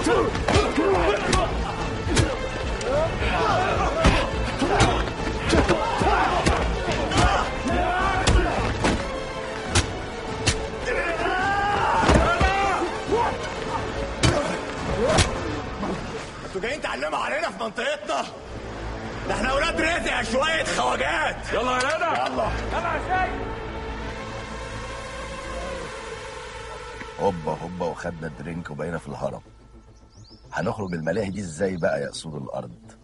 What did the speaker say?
انتوا جايين تعلموا علينا في منطقتنا ده احنا اولاد رزق يا شويه خواجات يلا يا ندى يلا هوبا هوبا وخدنا الدرينك وبقينا في الهرم هنخرج الملاهي دي ازاي بقى يا اسود الارض